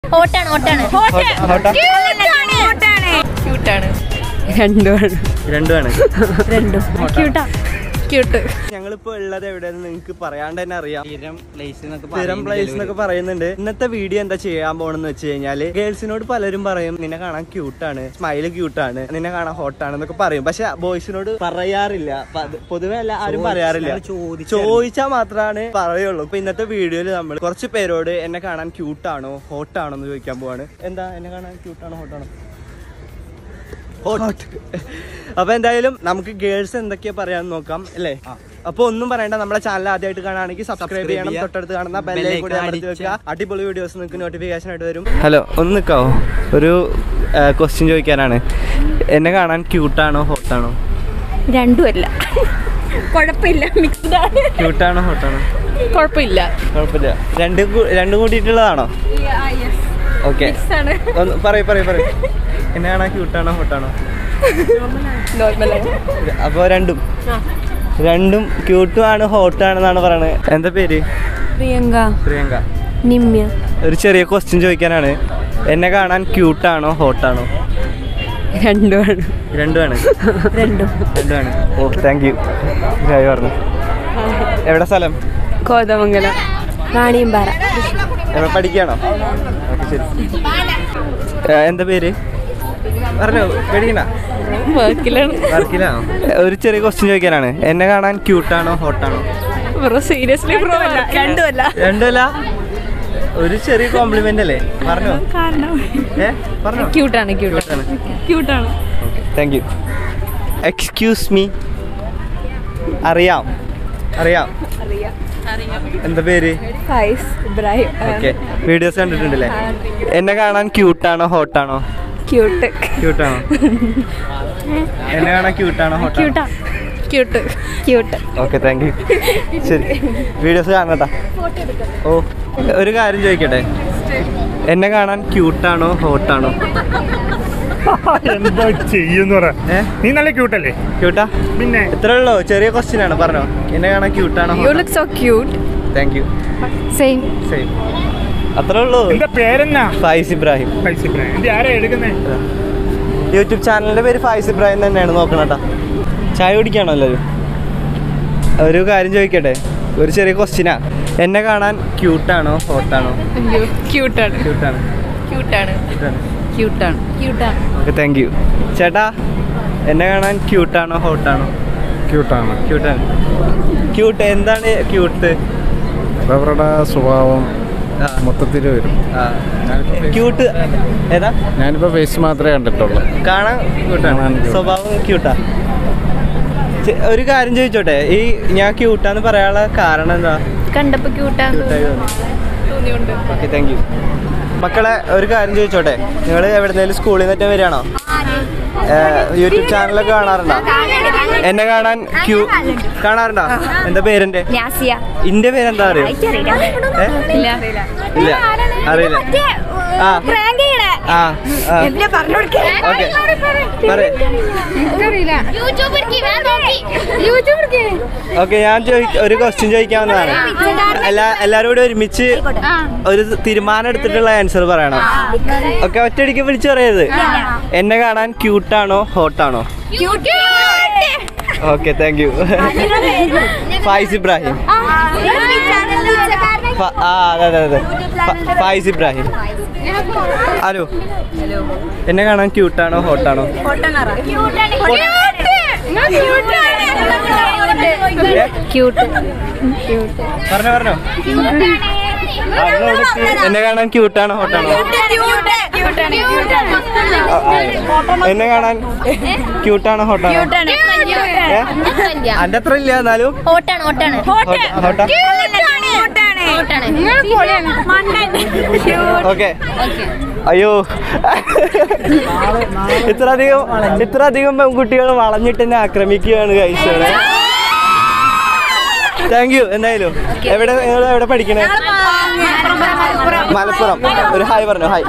ഹോട്ടാണ് ഹോട്ടാണ് ഹോട്ടാ ക്യൂട്ടാണ് രണ്ടുമാണ് രണ്ടുമാണ് രണ്ടും ക്യൂട്ടാ ക്യൂട്ട് ഞങ്ങളിപ്പോ ഉള്ളത് എവിടെയെന്ന് നിങ്ങൾക്ക് പറയാണ്ട് തന്നെ അറിയാം സ്ഥിരം പ്ലേസ് എന്നൊക്കെ സ്ഥിരം പ്ലേസ് എന്നൊക്കെ പറയുന്നുണ്ട് ഇന്നത്തെ വീഡിയോ എന്താ ചെയ്യാൻ പോണെന്ന് വെച്ച് കഴിഞ്ഞാല് ഗേൾസിനോട് പലരും പറയും നിന്നെ കാണാൻ ക്യൂട്ടാണ് സ്മൈല് ക്യൂട്ടാണ് നിന്നെ കാണാൻ ഹോട്ടാണ് എന്നൊക്കെ പറയും പക്ഷെ ബോയ്സിനോട് പറയാറില്ല പ- പൊതുവെ അല്ല ആരും പറയാറില്ല ചോദിച്ചാൽ മാത്രമാണ് പറയുള്ളൂ ഇപ്പൊ ഇന്നത്തെ വീഡിയോയിൽ നമ്മൾ കുറച്ച് പേരോട് എന്നെ കാണാൻ ക്യൂട്ടാണോ ഹോട്ടാണോ എന്ന് ചോദിക്കാൻ പോവാണ് എന്താ എന്നെ കാണാൻ ക്യൂട്ടാണോ ഹോട്ടാണോ ഹോട്ട് അപ്പൊ എന്തായാലും നമുക്ക് ഗേൾസ് എന്തൊക്കെയാ പറയാന്ന് നോക്കാം അല്ലേ അപ്പൊ ഒന്നും പറയണ്ട നമ്മുടെ ചാനൽ ആദ്യമായിട്ട് കാണുകയാണെങ്കിൽ സബ്സ്ക്രൈബ് ചെയ്യണം ചെയ്യുക. തൊട്ടടുത്ത് കാണുന്ന Bell ബെല്ലേ icon കൂടി അമർത്തി അടിച്ച് വെക്കുക അടിപൊളി വീഡിയോസ് നിങ്ങൾക്ക് നോട്ടിഫിക്കേഷൻ ആയിട്ട് വരും ഹലോ ഒന്ന് നിൽക്കാവോ ഒരു ക്വസ്റ്റ്യൻ ചോദിക്കാനാണ് എന്നെ കാണാൻ ക്യൂട്ടാണോ ഹോട്ടാണോ രണ്ടുമല്ല കുഴപ്പമില്ല മിക്സ്ഡ് ആണ് ക്യൂട്ടാണോ ഹോട്ടാണോ കുഴപ്പമില്ല കുഴപ്പമില്ല രണ്ട് കൂ- രണ്ടും കൂടിയിട്ടുള്ളതാണോ ഓക്കെ ആണ് ഒന്ന് പറയൂ പറയൂ പറയൂ എന്നെ കാണാൻ ക്യൂട്ടാണോ ഹോട്ടാണോ നോർമലാണ് അപ്പോൾ രണ്ടും രണ്ടും ക്യൂട്ടും ആണ് ഹോട്ടും ആണെന്നാണ് പറയണത് എന്താ പേര് പ്രിയങ്ക പ്രിയങ്ക നിമ്യ ഒരു ചെറിയ ക്വസ്റ്റ്യൻ ചോദിക്കാനാണ് എന്നെ കാണാൻ ക്യൂട്ടാണോ ഹോട്ടാണോ രണ്ടുമാണ് രണ്ടുമാണ് രണ്ടും രണ്ടുമാണ് ഓ താങ്ക് യു ജായി പറഞ്ഞു എവിടെ സ്ഥലം കോതമംഗലം റാണിയമ്പാറ എവിടെ പഠിക്കുകയാണോ ഓക്കെ ശരി ഏ, എന്താ പേര് പറഞ്ഞോ പേടിക്കണ്ട വർക്കിലാണ് വർക്കിലാണോ ഒരു ചെറിയ ക്വസ്റ്റ്യൻ ചോദിക്കാനാണ് എന്നെ കാണാൻ ക്യൂട്ടാണോ ഹോട്ടാണോ ബ്രോ സീരിയസ്ലി ബ്രോ രണ്ടുമല്ല രണ്ടുമല്ല ഒരു ചെറിയ കോംപ്ലിമെന്റ് അല്ലേ പറഞ്ഞോ കാരണം ഏ പറഞ്ഞോ ക്യൂട്ടാണ് ക്യൂട്ട് ക്യൂട്ടാണ് ക്യൂട്ടാണ് താങ്ക് യു എക്സ്ക്യൂസ് മീ അറിയാം അറിയാം എന്താ പേര് ഫൈസ് ഇബ്രാഹിം ഓക്കെ വീഡിയോസ് കണ്ടിട്ടുണ്ടല്ലേ എന്നെ കാണാൻ ക്യൂട്ടാണോ ഹോട്ടാണോ ക്യൂട്ട് ക്യൂട്ടാണോ എന്നെ കാണാൻ ക്യൂട്ടാണോ ഹോട്ടാണോ ക്യൂട്ടാ cute cute okay thank you ശരി വീഡിയോസ് കാണട്ടാ ഓ ഒരു കാര്യം ചോദിക്കട്ടെ എന്നെ കാണാൻ ക്യൂട്ടാണോ ഹോട്ടാണോ എന്തോ ചെയ്യുന്ന പറ ഏ നീ നല്ല ക്യൂട്ടല്ലേ ക്യൂട്ടാ പിന്നെ ഇത്രേ ഉള്ളൂ ചെറിയ ക്വസ്റ്റ്യൻ ആണ് പറഞ്ഞോ എന്നെ കാണാൻ ക്യൂട്ടാണോ you look so cute thank you same same അത്രേ ഉള്ളൂ എന്താ പേരെന്നാ ഫായിസ് ഇബ്രാഹിം പൈസ ഇത് ആരാ എടുക്കുന്നേ യൂട്യൂബ് ചാനലിന്റെ പേര് ഫായിസ് ഇബ്രാഹിം തന്നെയാണ് നോക്കണട്ടാ ചായ കുടിക്കാണോ എല്ലാവരും ഒരു കാര്യം ചോദിക്കട്ടെ ഒരു ചെറിയ ക്വസ്റ്റ്യനാ എന്നെ കാണാൻ ക്യൂട്ടാണോ ഹോട്ടാണോ ക്യൂട്ടാണ് ക്യൂട്ടാണ് ക്യൂട്ടാണ് ക്യൂട്ടാണ് ക്യൂട്ടാണ് ക്യൂട്ടാണ് ഓക്കെ താങ്ക് യു ചേട്ടാ എന്നെ കാണാൻ ക്യൂട്ടാണോ ഹോട്ടാണോ ക്യൂട്ടാണ് ക്യൂട്ടാണ് ക്യൂട്ട് എന്താണ് ക്യൂട്ട് അവരുടെ സ്വഭാവം മൊത്തത്തിൽ വരും ക്യൂട്ട് ഏതാ ഞാനിപ്പോൾ ഫേസ് മാത്രമേ കണ്ടിട്ടുള്ളൂ കാണാൻ ക്യൂട്ടാണ് കാണാൻ cute. സ്വഭാവം ക്യൂട്ടാ ചെ- ഒരു കാര്യം ചോദിച്ചോട്ടെ ഈ ഞാൻ ക്യൂട്ടാന്ന് പറയാനുള്ള കാരണം എന്താ കണ്ടപ്പോ ക്യൂട്ടാണ് ക്യൂട്ടായി തോന്നി ഓക്കെ താങ്ക് യു മക്കളെ ഒരു കാര്യം ചോദിച്ചോട്ടെ നിങ്ങൾ എവിടെന്നേലും സ്കൂളിൽ നിന്നിട്ട് വരികയാണോ യൂട്യൂബ് ചാനലൊക്കെ കാണാറുണ്ടോ എന്നെ കാണാൻ ക്യൂ കാണാറുണ്ടോ എന്താ പേരെന്റെ നാസിയ ഇന്റെ പേരെന്താ അറിയോ ഏ? ഇല്ല അറിയില്ല ആ ആ ഓക്കെ പറയേ ഓക്കെ ഞാൻ ചോദി ഒരു ക്വസ്റ്റ്യൻ ചോദിക്കാൻ വന്നതാണ് എല്ലാ എല്ലാവരും കൂടി ഒരുമിച്ച് ഒരു തീരുമാനം എടുത്തിട്ടുള്ള ആൻസർ പറയണം ഓക്കെ ഒറ്റയടിക്ക് വിളിച്ചു പറയരുത് എന്നെ കാണാൻ ക്യൂട്ടാണോ ഹോട്ടാണോ okay thank you Faiz Ibrahim ഫ- ആ അതെ അതെ അതെ ഫ- ഫായിസ് ഇബ്രാഹിം ഹലോ എന്നെ കാണാൻ ക്യൂട്ടാണോ ഹോട്ടാണോ ഏ? ക്യൂട്ട് പറഞ്ഞോ പറഞ്ഞോ എന്നെ കാണാൻ ക്യൂട്ടാണോ ഹോട്ടാണോ ആ, ആ. എന്നെ കാണാൻ ക്യൂട്ടാണോ ഹോട്ടാണോ ഏ? അന്റെ അത്ര ഇല്ല എന്നാലും ഹോട്ടാണ് ഹോട്ടാണ് ഹോട്ട- ഹോട്ടാ ഓക്കെ അയ്യോ ഇത്ര അധികം ഇത്ര അധികം പെൺകുട്ടികൾ വളഞ്ഞിട്ട് എന്നെ ആക്രമിക്കുകയാണ് കഴിച്ചത് താങ്ക് യു എന്തായാലും എവിടെ നിങ്ങൾ എവിടെ പഠിക്കണേ മലപ്പുറം ഒരു ഹായ് പറഞ്ഞു ഹായ്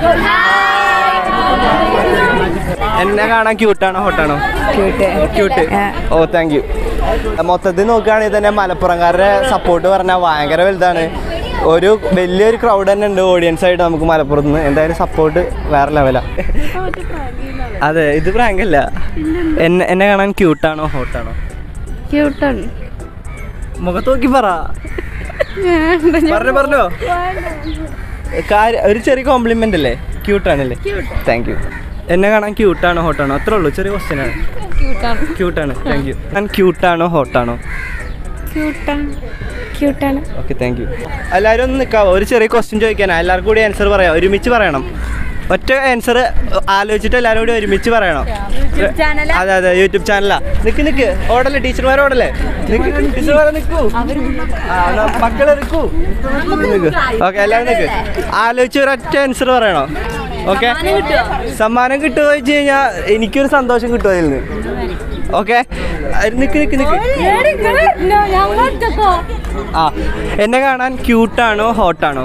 എന്നെ കാണാൻ ക്യൂട്ടാണോ ഹോട്ടാണോ ക്യൂട്ട് ഓ താങ്ക് യു മൊത്തത്തിൽ നോക്കുകയാണെങ്കിൽ തന്നെ മലപ്പുറംകാരുടെ സപ്പോർട്ട് പറഞ്ഞാൽ ഭയങ്കര വലുതാണ് ഒരു വലിയൊരു ക്രൗഡ് തന്നെ ഉണ്ട് ഓഡിയൻസ് ആയിട്ട് നമുക്ക് മലപ്പുറത്ത് നിന്ന് എന്തായാലും സപ്പോർട്ട് വേറെ ലെവലാ അതെ ഇത് പ്രാങ്ക് അല്ല എന്നെ എന്നെ കാണാൻ ക്യൂട്ടാണോ ഹോട്ടാണോ ക്യൂട്ടാണ് മുഖത്ത് നോക്കി പറ പറഞ്ഞോ പറഞ്ഞോ കാര്യം ഒരു ചെറിയ കോംപ്ലിമെന്റ് അല്ലേ ക്യൂട്ടാണല്ലേ താങ്ക് യു എന്നെ കാണാൻ ക്യൂട്ടാണോ ഹോട്ടാണോ അത്രേ ഉള്ളൂ ചെറിയ ക്വസ്റ്റ്യൻ ആണ് ക്യൂട്ടാണ് ക്യൂട്ടാണ് താങ്ക് യു ഞാൻ ക്യൂട്ടാണോ ഹോട്ടാണോ ക്യൂട്ടാണ് ക്യൂട്ടാണ് ഓക്കെ താങ്ക് യു എല്ലാവരും ഒന്ന് നിൽക്കാവോ ഒരു ചെറിയ ക്വസ്റ്റ്യൻ ചോദിക്കാനാ എല്ലാവർക്കും കൂടി ആൻസർ പറയാം ഒരുമിച്ച് പറയണം ഒറ്റ ആൻസർ ആലോചിച്ചിട്ട് എല്ലാവരും കൂടി ഒരുമിച്ച് പറയണം അതെ അതെ യൂട്യൂബ് ചാനലാ നിക്ക് നിക്ക് ഓടല്ലേ ടീച്ചർമാർ ഓടല്ലേ നിക്ക് ടീച്ചർമാരെ നിൽക്കൂ മക്കളെ നിൽക്കൂ ഓക്കെ എല്ലാവരും നിൽക്ക് ആലോചിച്ച് ഒരൊറ്റ ആൻസർ പറയണോ ഓക്കെ സമ്മാനം കിട്ടുമോ വെച്ച് കഴിഞ്ഞാൽ എനിക്കൊരു സന്തോഷം കിട്ടുമോ അതിൽ നിന്ന് ഓക്കെ നിക്ക് നിക്ക് നിക്ക് ആ എന്നെ കാണാൻ ക്യൂട്ടാണോ ഹോട്ടാണോ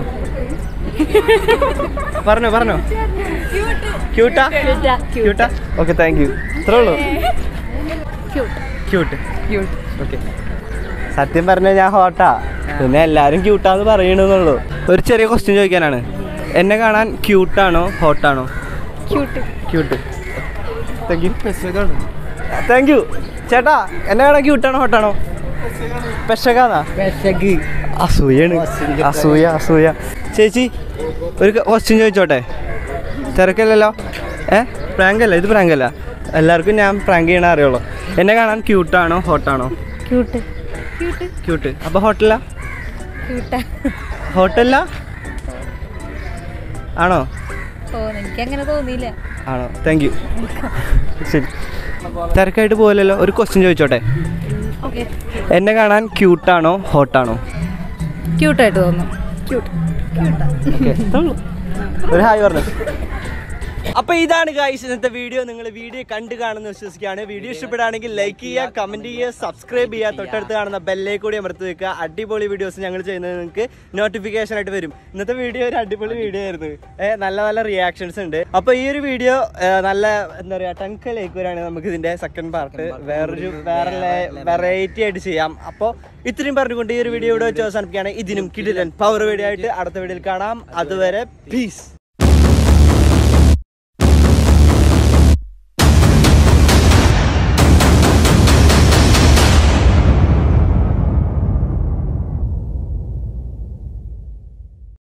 പറഞ്ഞോ പറഞ്ഞോ ക്യൂട്ടാ ക്യൂട്ടാ ഓക്കെ താങ്ക് യു ഇത്രേ ഉള്ളൂ ക്യൂട്ട് ഓക്കെ സത്യം പറഞ്ഞ ഞാൻ ഹോട്ടാ പിന്നെ എല്ലാരും ക്യൂട്ടാന്ന് പറയണെന്നുള്ളൂ ഒരു ചെറിയ ക്വസ്റ്റ്യൻ ചോദിക്കാനാണ് എന്നെ കാണാൻ ക്യൂട്ടാണോ ഹോട്ടാണോ cute cute thank you thank you ചേട്ടാ എന്നെ കാണാൻ ക്യൂട്ടാണോ ഹോട്ടാണോ പെശകാന്നാ അസൂയാണ് അസൂയ അസൂയ ചേച്ചി ഒരു ക്വസ്റ്റ്യൻ ചോദിച്ചോട്ടെ തിരക്കല്ലല്ലോ ഏ പ്രാങ്ക് അല്ല ഇത് പ്രാങ്ക് അല്ല എല്ലാവർക്കും ഞാൻ പ്രാങ്ക് ചെയ്യണ അറിയുള്ളൂ എന്നെ കാണാൻ ക്യൂട്ടാണോ ഹോട്ടാണോ ക്യൂട്ട് ക്യൂട്ട് ക്യൂട്ട് അപ്പോൾ ഹോട്ടല ക്യൂട്ടാ ഹോട്ടല്ല ആണോ ഓ എനിക്ക് അങ്ങനെ തോന്നിയില്ല ആണോ താങ്ക് യു ശരി തിരക്കായിട്ട് പോകലല്ലോ ഒരു ക്വസ്റ്റ്യൻ ചോദിച്ചോട്ടെ ഓക്കെ എന്നെ കാണാൻ ക്യൂട്ടാണോ ഹോട്ടാണോ ക്യൂട്ടായിട്ട് തോന്നുന്നു ക്യൂട്ട് ഒരു ഹായ് പറഞ്ഞു അപ്പൊ ഇതാണ് ഗൈസ് ഇന്നത്തെ വീഡിയോ നിങ്ങൾ വീഡിയോ കണ്ടു കാണുന്ന വിശ്വസിക്കുകയാണ് വീഡിയോ ഇഷ്ടപ്പെടുകയാണെങ്കിൽ ലൈക്ക് ചെയ്യുക കമന്റ് ചെയ്യുക സബ്സ്ക്രൈബ് ചെയ്യുക തൊട്ടടുത്ത് കാണുന്ന ബെല്ലേ കൂടി അമർത്തി വെക്കുക അടിപൊളി വീഡിയോസ് ഞങ്ങൾ ചെയ്യുന്നത് നിങ്ങൾക്ക് നോട്ടിഫിക്കേഷൻ ആയിട്ട് വരും ഇന്നത്തെ വീഡിയോ ഒരു അടിപൊളി വീഡിയോ ആയിരുന്നു ഏഹ് നല്ല നല്ല റിയാക്ഷൻസ് ഉണ്ട് അപ്പൊ ഈ ഒരു വീഡിയോ നല്ല എന്താ പറയാ ടങ്ക ലൈക്ക് വരാണെങ്കിൽ നമുക്ക് ഇതിന്റെ സെക്കൻഡ് പാർട്ട് വേറൊരു വേറെ വെറൈറ്റി ആയിട്ട് ചെയ്യാം അപ്പോൾ ഇത്രയും പറഞ്ഞുകൊണ്ട് ഈ ഒരു വീഡിയോ ഇവിടെ വെച്ച് അവസാനിപ്പിക്കുകയാണ് ഇതിനും കിടിലൻ പവർ വീഡിയോ ആയിട്ട് അടുത്ത വീഡിയോയിൽ കാണാം അതുവരെ പീസ്